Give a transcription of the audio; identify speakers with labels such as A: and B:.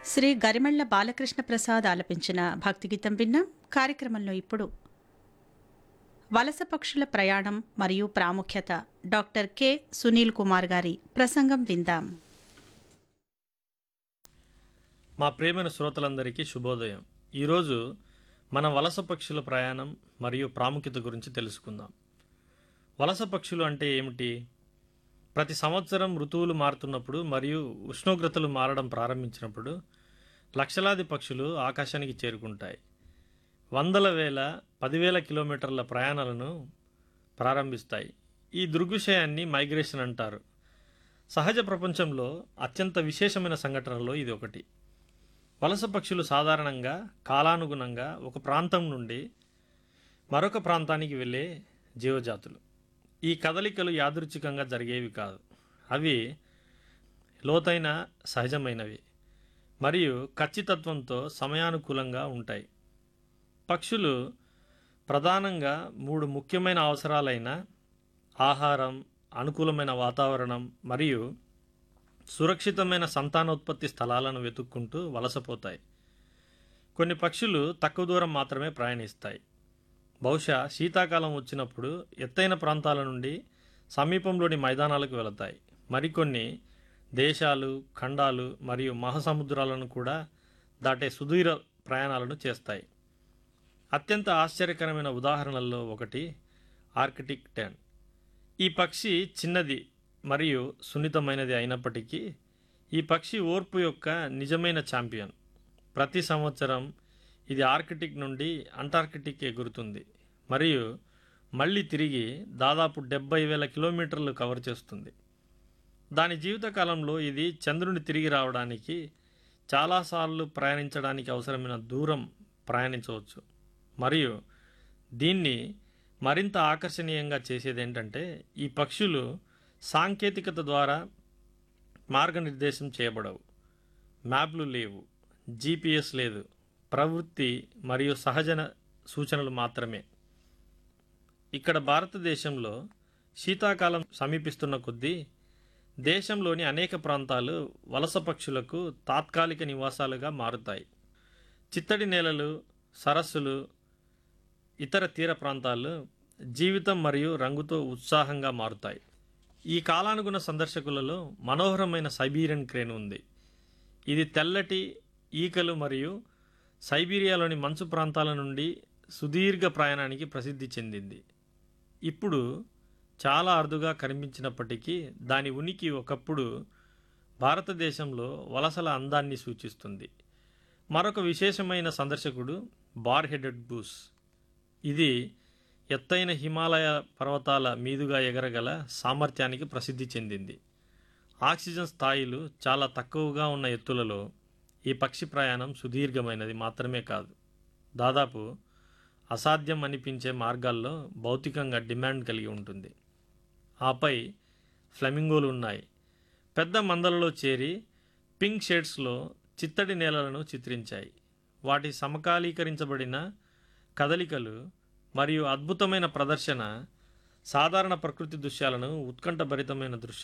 A: శ్రీ గరిమళ్ళ బాలకృష్ణ ప్రసాద్ ఆలపించిన భక్తిగీతం విన్నాం కార్యక్రమంలో ఇప్పుడు వలస పక్షుల ప్రయాణం మరియు ప్రాముఖ్యత డాక్టర్ కె సునీల్ కుమార్ గారి ప్రసంగం విందాం
B: మా ప్రేమైన శ్రోతలందరికీ శుభోదయం ఈరోజు మన వలస పక్షుల ప్రయాణం మరియు ప్రాముఖ్యత గురించి తెలుసుకుందాం వలస పక్షులు అంటే ఏమిటి ప్రతి సంవత్సరం ఋతువులు మారుతున్నప్పుడు మరియు ఉష్ణోగ్రతలు మారడం ప్రారంభించినప్పుడు లక్షలాది పక్షులు ఆకాశానికి చేరుకుంటాయి వందల వేల పదివేల కిలోమీటర్ల ప్రయాణాలను ప్రారంభిస్తాయి ఈ దృగ్విషయాన్ని మైగ్రేషన్ అంటారు సహజ ప్రపంచంలో అత్యంత విశేషమైన సంఘటనలో ఇది ఒకటి వలస పక్షులు సాధారణంగా కాలానుగుణంగా ఒక ప్రాంతం నుండి మరొక ప్రాంతానికి వెళ్ళే జీవజాతులు ఈ కదలికలు యాదృచ్ఛికంగా జరిగేవి కాదు అవి లోతైన సహజమైనవి మరియు ఖచ్చితత్వంతో సమయానుకూలంగా ఉంటాయి పక్షులు ప్రధానంగా మూడు ముఖ్యమైన అవసరాలైన ఆహారం అనుకూలమైన వాతావరణం మరియు సురక్షితమైన సంతానోత్పత్తి స్థలాలను వెతుక్కుంటూ వలసపోతాయి కొన్ని పక్షులు తక్కువ దూరం మాత్రమే ప్రయాణిస్తాయి బహుశా శీతాకాలం వచ్చినప్పుడు ఎత్తైన ప్రాంతాల నుండి సమీపంలోని మైదానాలకు వెళతాయి మరికొన్ని దేశాలు ఖండాలు మరియు మహాసముద్రాలను కూడా దాటే సుదూర ప్రయాణాలను చేస్తాయి అత్యంత ఆశ్చర్యకరమైన ఉదాహరణల్లో ఒకటి ఆర్కిటిక్ టెన్ ఈ పక్షి చిన్నది మరియు సున్నితమైనది అయినప్పటికీ ఈ పక్షి ఓర్పు యొక్క నిజమైన ఛాంపియన్ ప్రతి సంవత్సరం ఇది ఆర్కిటిక్ నుండి అంటార్కిటిక్ ఎగురుతుంది మరియు మళ్ళీ తిరిగి దాదాపు డెబ్బై వేల కిలోమీటర్లు కవర్ చేస్తుంది దాని జీవితకాలంలో ఇది చంద్రుని తిరిగి రావడానికి చాలాసార్లు ప్రయాణించడానికి అవసరమైన దూరం ప్రయాణించవచ్చు మరియు దీన్ని మరింత ఆకర్షణీయంగా చేసేది ఏంటంటే ఈ పక్షులు సాంకేతికత ద్వారా మార్గనిర్దేశం చేయబడవు మ్యాప్లు లేవు జీపీఎస్ లేదు ప్రవృత్తి మరియు సహజన సూచనలు మాత్రమే ఇక్కడ భారతదేశంలో శీతాకాలం సమీపిస్తున్న కొద్దీ దేశంలోని అనేక ప్రాంతాలు వలస పక్షులకు తాత్కాలిక నివాసాలుగా మారుతాయి చిత్తడి నేలలు సరస్సులు ఇతర తీర ప్రాంతాలు జీవితం మరియు రంగుతో ఉత్సాహంగా మారుతాయి ఈ కాలానుగుణ సందర్శకులలో మనోహరమైన సైబీరియన్ క్రేన్ ఉంది ఇది తెల్లటి ఈకలు మరియు సైబీరియాలోని మంచు ప్రాంతాల నుండి సుదీర్ఘ ప్రయాణానికి ప్రసిద్ధి చెందింది ఇప్పుడు చాలా అరుదుగా కనిపించినప్పటికీ దాని ఉనికి ఒకప్పుడు భారతదేశంలో వలసల అందాన్ని సూచిస్తుంది మరొక విశేషమైన సందర్శకుడు బార్ హెడెడ్ బూస్ ఇది ఎత్తైన హిమాలయ పర్వతాల మీదుగా ఎగరగల సామర్థ్యానికి ప్రసిద్ధి చెందింది ఆక్సిజన్ స్థాయిలు చాలా తక్కువగా ఉన్న ఎత్తులలో ఈ పక్షి ప్రయాణం సుదీర్ఘమైనది మాత్రమే కాదు దాదాపు అసాధ్యం అనిపించే మార్గాల్లో భౌతికంగా డిమాండ్ కలిగి ఉంటుంది ఆపై ఫ్లెమింగోలు ఉన్నాయి పెద్ద మందలలో చేరి పింక్ షేడ్స్లో చిత్తడి నేలలను చిత్రించాయి వాటి సమకాలీకరించబడిన కదలికలు మరియు అద్భుతమైన ప్రదర్శన సాధారణ ప్రకృతి దృశ్యాలను ఉత్కంఠభరితమైన దృశ్యాలు